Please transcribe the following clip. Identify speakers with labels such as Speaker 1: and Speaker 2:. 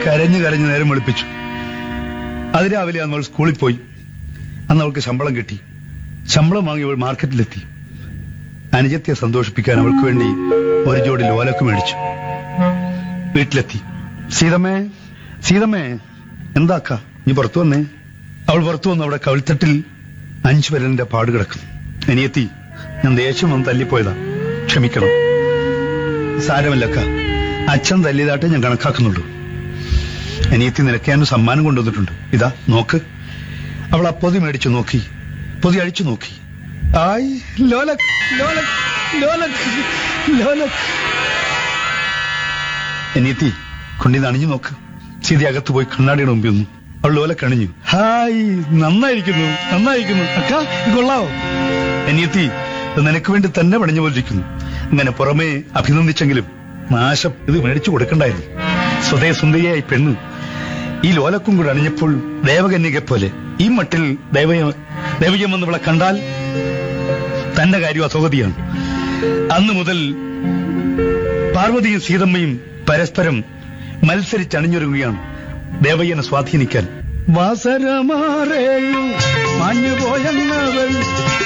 Speaker 1: കരഞ്ഞു കരഞ്ഞു നേരം വെളുപ്പിച്ചു അതിരാവിലെ അന്ന് അവൾ സ്കൂളിൽ പോയി അന്ന് അവൾക്ക് ശമ്പളം കിട്ടി ശമ്പളം വാങ്ങി അവൾ മാർക്കറ്റിലെത്തി അനുജത്തെ സന്തോഷിപ്പിക്കാൻ അവൾക്ക് വേണ്ടി ഒരു ജോഡി ലോലക്ക് മേടിച്ചു വീട്ടിലെത്തി സീതമ്മേ സീതമ്മേ എന്താക്ക നീ പുറത്തു വന്നേ അവൾ പുറത്തു വന്ന് അവിടെ കവിൾത്തട്ടിൽ അഞ്ചു വിരലിന്റെ പാട് കിടക്കുന്നു അനിയത്തി ഞാൻ ദേഷ്യം വന്ന് തല്ലിപ്പോയതാ ക്ഷമിക്കണം സാരമല്ലക്ക അച്ഛൻ തല്ലിയതായിട്ടേ ഞാൻ കണക്കാക്കുന്നുള്ളൂ അനിയത്തി നിനക്ക് ഞാൻ ഒരു സമ്മാനം കൊണ്ടുവന്നിട്ടുണ്ട് ഇതാ നോക്ക് അവൾ ആ പൊതി മേടിച്ചു നോക്കി പൊതി അഴിച്ചു നോക്കി ആയ് ലോലക് ലോലക് ലോലക് ലോലക് അനിയത്തി കൊണ്ടി നണിഞ്ഞു നോക്ക് സീതി അകത്ത് പോയി കണ്ണാടിയുടെ മുമ്പിൽ നിന്നു അവൾ ലോലക് അണിഞ്ഞു ഹായ് നന്നായിരിക്കുന്നു നന്നായിരിക്കുന്നു അക്ക ഇത് കൊള്ളാവോ അനിയത്തി ഇത് നിനക്ക് വേണ്ടി തന്നെ പണിഞ്ഞു പോലിരിക്കുന്നു ഇങ്ങനെ പുറമേ അഭിനന്ദിച്ചെങ്കിലും നാശം ഇത് മേടിച്ചു കൊടുക്കണ്ടായിരുന്നു സ്വതേ സുന്ദരിയായി പെണ്ണ് ഈ ലോലക്കും കൂടെ അണിഞ്ഞപ്പോൾ ദേവകന്യകെ പോലെ ഈ മട്ടിൽ ദേവ ദേവയം എന്നിവളെ കണ്ടാൽ തന്റെ കാര്യം അസ്വഗതിയാണ് അന്ന് മുതൽ പാർവതിയും സീതമ്മയും പരസ്പരം മത്സരിച്ചണിഞ്ഞൊരുങ്ങുകയാണ് ദേവയ്യനെ സ്വാധീനിക്കാൻ വാസരമാറേയും മാഞ്ഞുപോയങ്ങവൾ